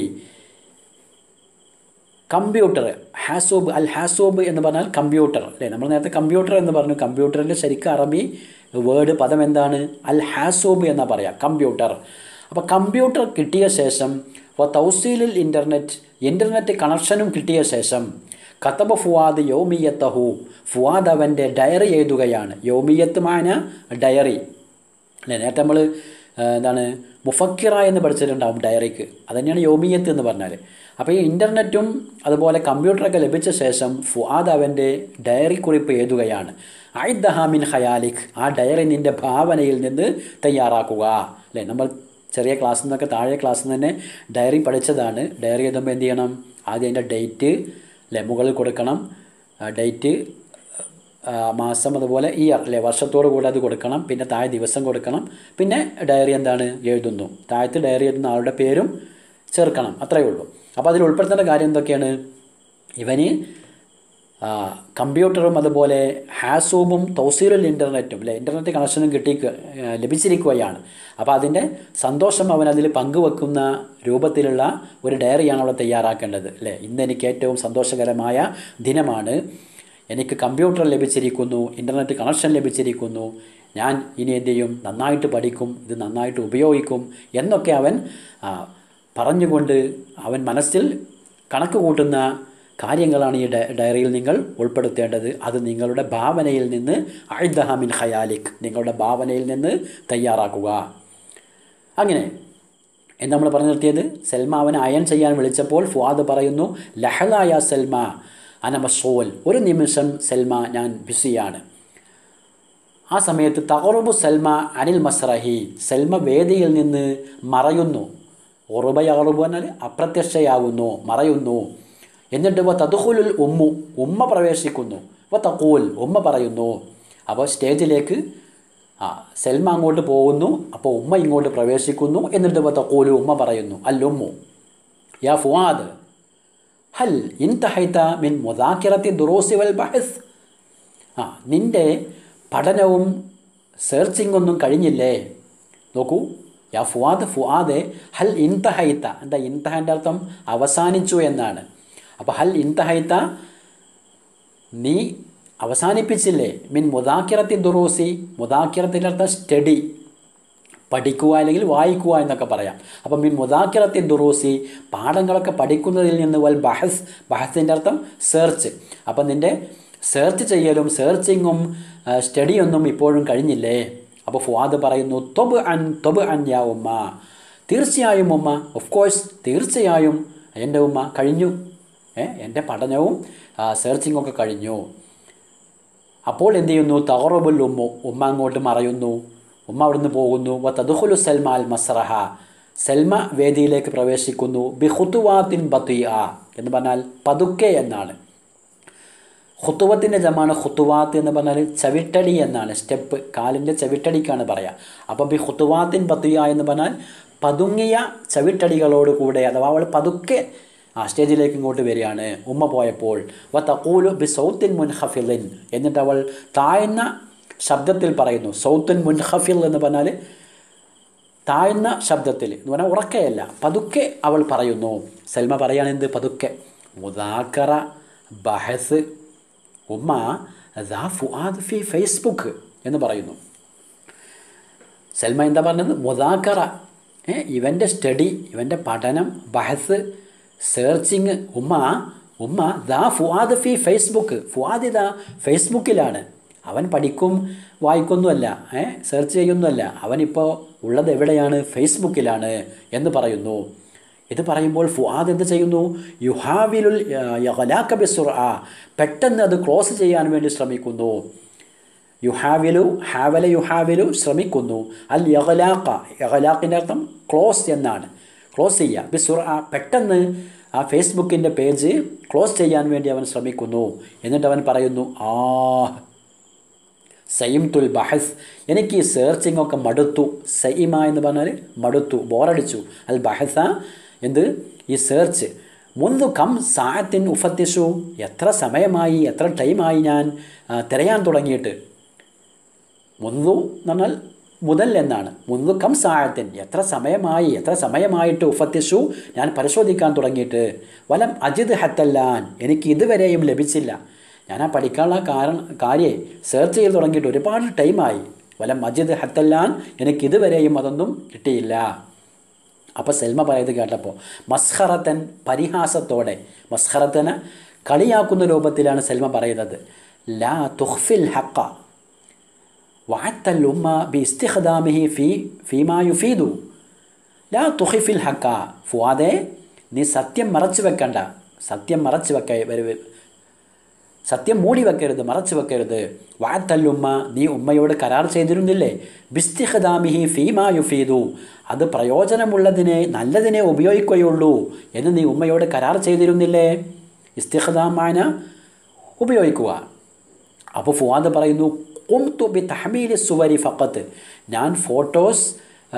കമ്പ്യൂട്ടർ ഹാസോബ് അൽ ഹാസോബ് എന്ന് പറഞ്ഞാൽ കമ്പ്യൂട്ടർ അല്ലേ നമ്മൾ നേരത്തെ കമ്പ്യൂട്ടർ എന്ന് പറഞ്ഞു കമ്പ്യൂട്ടറിൻ്റെ ശരിക്കും അറബി വേർഡ് പദം എന്താണ് അൽ ഹാസോബ് എന്നാ പറയാം കമ്പ്യൂട്ടർ അപ്പോൾ കമ്പ്യൂട്ടർ കിട്ടിയ ശേഷം അപ്പോൾ തൗസീലിൽ ഇൻ്റർനെറ്റ് ഇൻ്റർനെറ്റ് കണക്ഷനും കിട്ടിയ ശേഷം കത്തബ ഫുവാദ് യോമിയത്തഹു ഫുവാദ് അവൻ്റെ ഡയറി എഴുതുകയാണ് യോമിയത്ത് മാന ഡയറി അല്ലേ നേരത്തെ നമ്മൾ എന്താണ് മുഫക്കിറ എന്ന് പഠിച്ചിട്ടുണ്ടാവും ഡയറിക്ക് അതുതന്നെയാണ് യോമിയത്ത് എന്ന് പറഞ്ഞാൽ അപ്പോൾ ഈ ഇൻ്റർനെറ്റും അതുപോലെ കമ്പ്യൂട്ടറൊക്കെ ലഭിച്ച ശേഷം ഫുആദ് അവൻ്റെ ഡയറി കുറിപ്പ് എഴുതുകയാണ് ഐദഹാമിൻ ഹയാലിഖ് ആ ഡയറി നിൻ്റെ ഭാവനയിൽ നിന്ന് തയ്യാറാക്കുക അല്ലേ നമ്മൾ ചെറിയ ക്ലാസ്സിൽ നിന്നൊക്കെ താഴെ ക്ലാസ്സിൽ നിന്ന് തന്നെ ഡയറി പഠിച്ചതാണ് ഡയറി എഴുതുമ്പോൾ എന്ത് ചെയ്യണം ആദ്യം അതിൻ്റെ ഡേറ്റ് അല്ലേ മുകളിൽ കൊടുക്കണം ഡേറ്റ് മാസം അതുപോലെ ഇയർ അല്ലേ വർഷത്തോട് കൂടെ അത് കൊടുക്കണം പിന്നെ താഴെ ദിവസം കൊടുക്കണം പിന്നെ ഡയറി എന്താണ് എഴുതുന്നു താഴത്ത് ഡയറി എഴുതുന്ന ആളുടെ പേരും ചേർക്കണം അത്രയേ ഉള്ളൂ അപ്പോൾ അതിൽ ഉൾപ്പെടുത്തേണ്ട കാര്യം എന്തൊക്കെയാണ് ഇവന് കമ്പ്യൂട്ടറും അതുപോലെ ഹാസൂബും തൗസീലുൽ ഇൻ്റർനെറ്റും അല്ലെ ഇൻ്റർനെറ്റ് കണക്ഷനും കിട്ടി ലഭിച്ചിരിക്കുകയാണ് അപ്പോൾ അതിൻ്റെ സന്തോഷം അവൻ അതിൽ പങ്കുവെക്കുന്ന രൂപത്തിലുള്ള ഒരു ഡയറിയാണ് അവിടെ തയ്യാറാക്കേണ്ടത് അല്ലേ ഇന്ന് എനിക്ക് ഏറ്റവും സന്തോഷകരമായ ദിനമാണ് എനിക്ക് കമ്പ്യൂട്ടർ ലഭിച്ചിരിക്കുന്നു ഇൻ്റർനെറ്റ് കണക്ഷൻ ലഭിച്ചിരിക്കുന്നു ഞാൻ ഇനി എന്ത് ചെയ്യും നന്നായിട്ട് പഠിക്കും ഇത് നന്നായിട്ട് ഉപയോഗിക്കും എന്നൊക്കെ അവൻ പറഞ്ഞുകൊണ്ട് അവൻ മനസ്സിൽ കണക്ക് കൂട്ടുന്ന കാര്യങ്ങളാണ് ഈ ഡയറിയിൽ നിങ്ങൾ ഉൾപ്പെടുത്തേണ്ടത് അത് നിങ്ങളുടെ ഭാവനയിൽ നിന്ന് അഴുദഹമിൻ ഹയാലിക് നിങ്ങളുടെ ഭാവനയിൽ നിന്ന് തയ്യാറാക്കുക അങ്ങനെ എന്ന് നമ്മൾ പറഞ്ഞു നിർത്തിയത് സൽമ അവനെ അയൺ ചെയ്യാൻ വിളിച്ചപ്പോൾ ഫുവാദ് പറയുന്നു ലഹലായ സൽമ അനമസോൽ ഒരു നിമിഷം സൽമ ഞാൻ ബിസിയാണ് ആ സമയത്ത് തകറുബു സൽമ അനിൽ മസ്രഹി സൽമ വേദിയിൽ നിന്ന് മറയുന്നു ഉറുബയറുബ് എന്നാൽ അപ്രത്യക്ഷയാകുന്നു മറയുന്നു എന്നിട്ട് വ തതുഹുലുൽ ഉമ്മു ഉമ്മ പ്രവേശിക്കുന്നു വ തക്കൂൽ ഉമ്മ പറയുന്നു അപ്പോൾ സ്റ്റേജിലേക്ക് ആ സെൽമ അങ്ങോട്ട് പോകുന്നു അപ്പോൾ ഉമ്മ ഇങ്ങോട്ട് പ്രവേശിക്കുന്നു എന്നിട്ട് വ തക്കൂലു ഉമ്മ പറയുന്നു അല്ലുമ്മു യാ ഫുവാദ് ഹൽ ഇൻതഹൈത മിൻ മുദാക്കിറത്തി ദുറോസി വൽ ബഹസ് ആ നിൻ്റെ പഠനവും സെർച്ചിങ് ഒന്നും കഴിഞ്ഞില്ലേ നോക്കൂ യാ ഫുവാദ് ഫുവാദ് ഹൽ ഇൻതഹൈത്ത എന്താ ഇൻതഹൻ്റെ അർത്ഥം അവസാനിച്ചു എന്നാണ് അപ്പോൾ ഹൽ ഇൻതഹൈത്ത നീ അവസാനിപ്പിച്ചില്ലേ മിൻ മുദാക്കിറത്തി ദുറൂസി മുദാക്കിറത്തിൻ്റെ അർത്ഥം സ്റ്റഡി പഠിക്കുക അല്ലെങ്കിൽ വായിക്കുക എന്നൊക്കെ പറയാം അപ്പം മിൻ മുദാക്കിറത്തി ദുറൂസി പാഠങ്ങളൊക്കെ പഠിക്കുന്നതിൽ നിന്ന് വൽ ബഹസ് ബഹസിൻ്റെ അർത്ഥം സെർച്ച് അപ്പം നിൻ്റെ സെർച്ച് ചെയ്യലും സെർച്ചിങ്ങും സ്റ്റഡിയൊന്നും ഇപ്പോഴും കഴിഞ്ഞില്ലേ അപ്പോൾ ഫുവാദ് പറയുന്നു തൊബ് അൻ തൊബ് അൻ യാ ഉമ്മ തീർച്ചയായും ഉമ്മ ഓഫ് കോഴ്സ് തീർച്ചയായും എൻ്റെ ഉമ്മ കഴിഞ്ഞു ഏ എൻ്റെ പഠനവും സെർച്ചിങ്ങും ഒക്കെ കഴിഞ്ഞു അപ്പോൾ എന്ത് ചെയ്യുന്നു തഹറബുൽ ഉമ്മ ഉമ്മ അങ്ങോട്ട് മറയുന്നു ഉമ്മ അവിടുന്ന് പോകുന്നു വ തദുഹുലു സൽമ അൽ മസ്രഹ സൽമ വേദിയിലേക്ക് പ്രവേശിക്കുന്നു ബി ഹുത്തുവാത്തിൻ ബത്തുയ എന്ന് പറഞ്ഞാൽ പതുക്കെ എന്നാണ് ഹുത്തുവത്തിൻ്റെ ജമാണ് ഹുത്തുവാത്ത് എന്ന് പറഞ്ഞാൽ ചവിട്ടടി എന്നാണ് സ്റ്റെപ്പ് കാലിൻ്റെ ചവിട്ടടിക്കാണ് പറയുക അപ്പോൾ ബി ഹുത്തുവാത്തിൻ ബത്തുയ എന്ന് പറഞ്ഞാൽ പതുങ്ങിയ ചവിട്ടടികളോട് കൂടെ അഥവാ അവൾ പതുക്കെ ആ സ്റ്റേജിലേക്ക് ഇങ്ങോട്ട് വരികയാണ് ഉമ്മ പോയപ്പോൾ വ തക്കൂലു ബി സൗത്തിൻ മുൻഹഫിലിൻ എന്നിട്ട് അവൾ താഴ്ന്ന ശബ്ദത്തിൽ പറയുന്നു സൗത്തുൻ മുൻഹഫിൽ എന്ന് പറഞ്ഞാൽ താഴ്ന്ന ശബ്ദത്തിൽ എന്ന് പറഞ്ഞാൽ ഉറക്കെയല്ല പതുക്കെ അവൾ പറയുന്നു സൽമ പറയാണ് എന്ത് പതുക്കെ മുദാക്കറ ബഹസ് ഉമ്മ ദാ ഫുആദ് ഫി ഫേസ്ബുക്ക് എന്ന് പറയുന്നു സൽമ എന്താ പറഞ്ഞത് മുദാക്കറ ഇവൻ്റെ സ്റ്റഡി ഇവൻ്റെ പഠനം ബഹസ് സെർച്ചിങ് ഉമ്മ ഉമ്മ ദാ ഫുആദ് ഫി ഫേസ്ബുക്ക് ഫുആദ് ഇതാ ഫേസ്ബുക്കിലാണ് അവൻ പഠിക്കും വായിക്കൊന്നുമല്ല ഏ സെർച്ച് ചെയ്യുന്നതല്ല അവനിപ്പോൾ ഉള്ളത് എവിടെയാണ് ഫേസ്ബുക്കിലാണ് എന്ന് പറയുന്നു ഇത് പറയുമ്പോൾ ഫുആദ് എന്ത് ചെയ്യുന്നു യുഹാവിലുൽ യഹലാക്ക ബിസുർ ആ പെട്ടെന്ന് അത് ക്ലോസ് ചെയ്യാൻ വേണ്ടി ശ്രമിക്കുന്നു യുഹാവിലു ഹാവല യുഹാവിലു ശ്രമിക്കുന്നു അൽ യഹലാക്ക യഹലാക്കിൻ്റെ അർത്ഥം ക്ലോസ് എന്നാണ് ക്ലോസ് ചെയ്യുക ബിസുർ ആ പെട്ടെന്ന് ആ ഫേസ്ബുക്കിൻ്റെ പേജ് ക്ലോസ് ചെയ്യാൻ വേണ്ടി അവൻ ശ്രമിക്കുന്നു എന്നിട്ട് അവൻ പറയുന്നു ആ സയിം തുൽ ബഹസ് എനിക്ക് ഈ സെർച്ചിങ് ഒക്കെ മടുത്തു സയിമ എന്ന് പറഞ്ഞാൽ മടുത്തു ബോറടിച്ചു അൽ ബഹസ എന്ത് ഈ സെർച്ച് മുന്തു കം സായത്തിൻ ഉഫത്തിഷു എത്ര സമയമായി എത്ര ടൈമായി ഞാൻ ആ, തിരയാൻ തുടങ്ങിയിട്ട് മുന്തു എന്ന് പറഞ്ഞാൽ മുതൽ എന്നാണ് മുന്തു കം സായത്തിൻ എത്ര സമയമായി എത്ര സമയമായിട്ട് ഉഫത്തിഷു ഞാൻ പരിശോധിക്കാൻ തുടങ്ങിയിട്ട് വലം അജിത് ഹത്തല്ലാൻ എനിക്ക് ഇതുവരെയും ലഭിച്ചില്ല ഞാൻ ആ പഠിക്കാനുള്ള കാരണം കാര്യം സെർച്ച് ചെയ്ത് തുടങ്ങിയിട്ട് ഒരുപാട് ടൈമായി വലം അജിത് ഹത്തല്ലാൻ എനിക്ക് ഇതുവരെയും അതൊന്നും കിട്ടിയില്ല അപ്പോൾ സെൽമ പറയുന്നത് കേട്ടപ്പോൾ മസ്ഹറത്തൻ പരിഹാസത്തോടെ മസ്ഹറത്തനെ കളിയാക്കുന്ന രൂപത്തിലാണ് സെൽമ പറയുന്നത് ലാ തുഹ്ഫിൽ ഹക്ക വാത്തൽ ഉമ്മ ബി ഇസ്തിഖദാമിഹി ഫി ഫീമാ യുഫീദു ലാ തുഹിഫിൽ ഹക്ക ഫുവാദെ നീ സത്യം മറച്ചു വെക്കണ്ട സത്യം മറച്ചു വെക്ക വരു- സത്യം മൂടി വെക്കരുത് മറച്ചു വെക്കരുത് വാത്തല്ലുമ്മ നീ ഉമ്മയോട് കരാർ ചെയ്തിരുന്നില്ലേ ബിസ്തിഹദാമിഹി ഫീമാ യുഫീദു അത് പ്രയോജനമുള്ളതിനെ നല്ലതിനെ ഉപയോഗിക്കുകയുള്ളൂ എന്ന് നീ ഉമ്മയോട് കരാർ ചെയ്തിരുന്നില്ലേ ഇസ്തിഹദാമാന ഉപയോഗിക്കുക അപ്പോൾ ഫുവാദ് പറയുന്നു കുംതു ബി തഹമീലി സുവരി ഫക്കത്ത് ഞാൻ ഫോട്ടോസ്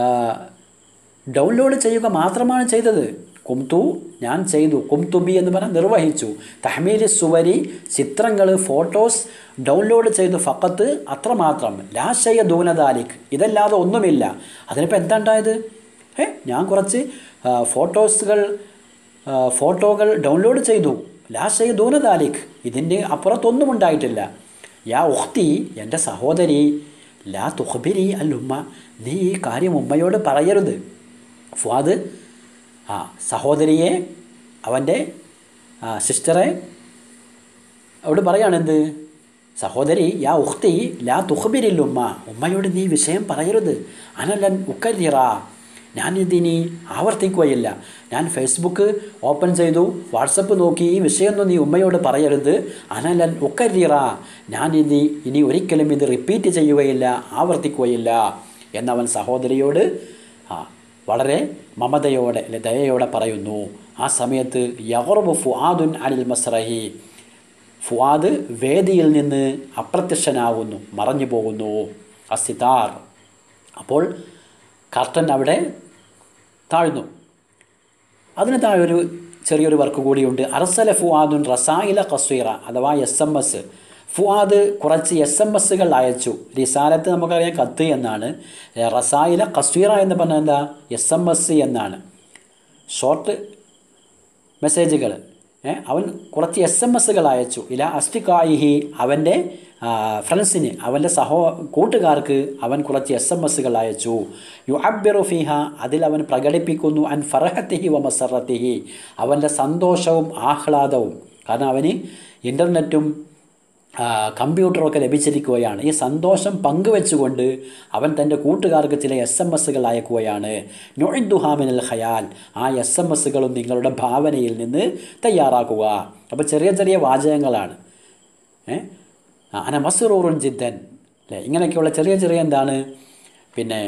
ഡൗൺലോഡ് ചെയ്യുക മാത്രമാണ് ചെയ്തത് കുംതു ഞാൻ ചെയ്തു കുംതുബി എന്ന് പറഞ്ഞാൽ നിർവഹിച്ചു തഹമീലി സുവരി ചിത്രങ്ങൾ ഫോട്ടോസ് ഡൗൺലോഡ് ചെയ്തു ഫക്കത്ത് അത്രമാത്രം ലാശയ ദൂനദാലിക് ഇതല്ലാതെ ഒന്നുമില്ല അതിനിപ്പോൾ എന്താ ഉണ്ടായത് ഏ ഞാൻ കുറച്ച് ആ, ഫോട്ടോസുകൾ ആ, ഫോട്ടോകൾ ഡൗൺലോഡ് ചെയ്തു ലാശയ ദൂനദാലിക് ഇതിൻ്റെ അപ്പുറത്തൊന്നും ഉണ്ടായിട്ടില്ല യാ ഉഖ്തി എൻ്റെ സഹോദരി ലാ തുഹബിരി അൽ ഉമ്മ നീ ഈ കാര്യം ഉമ്മയോട് പറയരുത് ഫുവാദ് ആ സഹോദരിയെ അവൻ്റെ ആ, സിസ്റ്ററെ അവിടെ പറയാണെന്ത് സഹോദരി യാ ഉഖ്തി ലാ തുഹബിരിൽ ഉമ്മ ഉമ്മയോട് നീ വിഷയം പറയരുത് അനലൻ ഉക്കരിറ ഞാനിതിനി ആവർത്തിക്കുകയില്ല ഞാൻ ഫേസ്ബുക്ക് ഓപ്പൺ ചെയ്തു വാട്സപ്പ് നോക്കി ഈ വിഷയമൊന്നും നീ ഉമ്മയോട് പറയരുത് അനലൻ ഉക്കരിറ ഞാനിത് ഇനി ഒരിക്കലും ഇത് റിപ്പീറ്റ് ചെയ്യുകയില്ല ആവർത്തിക്കുകയില്ല എന്നവൻ സഹോദരിയോട് ആ വളരെ മമതയോടെ അല്ലെ ദയയോടെ പറയുന്നു ആ സമയത്ത് യഹർബ് ഫുആദുൻ അനിൽ മസ്രഹി ഫുആദ് വേദിയിൽ നിന്ന് അപ്രത്യക്ഷനാകുന്നു മറഞ്ഞു പോകുന്നു അസിതാർ അപ്പോൾ കർട്ടൻ അവിടെ താഴ്ന്നു അതിന് താഴെ ഒരു ചെറിയൊരു വർക്ക് കൂടിയുണ്ട് അറസല ഫുആദുൻ റസായില കസ്വീറ അഥവാ എസ് എം എസ് ഫുആദ് കുറച്ച് എസ് എം എസ്സുകൾ അയച്ചു റിസാലത്ത് നമുക്കറിയാം കത്ത് എന്നാണ് ഏ, റസായില കസ്വീറ എന്ന് പറഞ്ഞാൽ എന്താ എസ് എം എസ് എന്നാണ് ഷോർട്ട് മെസ്സേജുകൾ ഏ, അവൻ കുറച്ച് എസ് എം എസ്സുകൾ അയച്ചു ഇല അസ്തികായിഹി അവൻ്റെ ഫ്രണ്ട്സിന് അവൻ്റെ സഹോ കൂട്ടുകാർക്ക് അവൻ കുറച്ച് എസ് എം എസ്സുകൾ അയച്ചു യു അബ്ബിറു ഫിഹ അതിൽ അവൻ പ്രകടിപ്പിക്കുന്നു അൻ ഫറഹത്തിഹി വ മസറത്തിഹി അവൻ്റെ സന്തോഷവും ആഹ്ലാദവും കാരണം അവന് ഇൻ്റർനെറ്റും ആ, കമ്പ്യൂട്ടറൊക്കെ ലഭിച്ചിരിക്കുകയാണ് ഈ സന്തോഷം പങ്കുവെച്ചുകൊണ്ട് അവൻ തൻ്റെ കൂട്ടുകാർക്ക് ചില എസ് എം എസ്സുകൾ അയക്കുകയാണ് നൊഴിദുഹാമിനൽ ഖയാൽ ആ എസ് എം എസ്സുകളും നിങ്ങളുടെ ഭാവനയിൽ നിന്ന് തയ്യാറാക്കുക അപ്പോൾ ചെറിയ ചെറിയ വാചകങ്ങളാണ് ഏ ആ, അന മസുറൂറുൻ ജിദ്ദൻ അല്ലേ ഇങ്ങനെയൊക്കെയുള്ള ചെറിയ ചെറിയ എന്താണ് പിന്നെ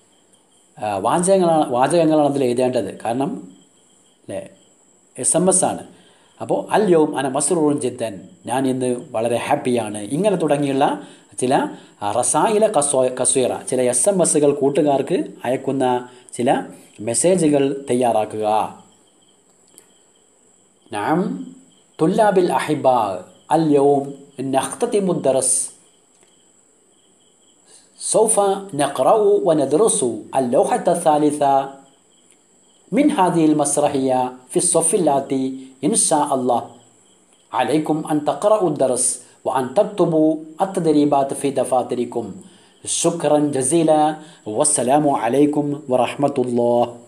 ആ, വാചകങ്ങളാണ് വാചകങ്ങളാണ് അതിൽ എഴുതേണ്ടത് കാരണം അല്ലേ എസ് എം എസ് ആണ് അപ്പോൾ അല്യവും അന മസ്റൂറുൻ ജിദ്ദൻ ഞാൻ ഇന്ന് വളരെ ഹാപ്പിയാണ് ഇങ്ങനെ തുടങ്ങിയുള്ള ചില ആ, റസായില കസോ കസ്വീറ ചില എസ് എം എസ്സുകൾ കൂട്ടുകാർക്ക് അയക്കുന്ന ചില മെസ്സേജുകൾ തയ്യാറാക്കുക നാം തുല്ലാബിൽ അഹിബ اليوم نختتم الدرس سوف نقرأ وندرس اللوحة الثالثة من هذه المسرحية في الصف الآتي إن شاء الله عليكم أن تقرأوا الدرس وأن تكتبوا التدريبات في دفاتركم شكرا جزيلا والسلام عليكم ورحمة الله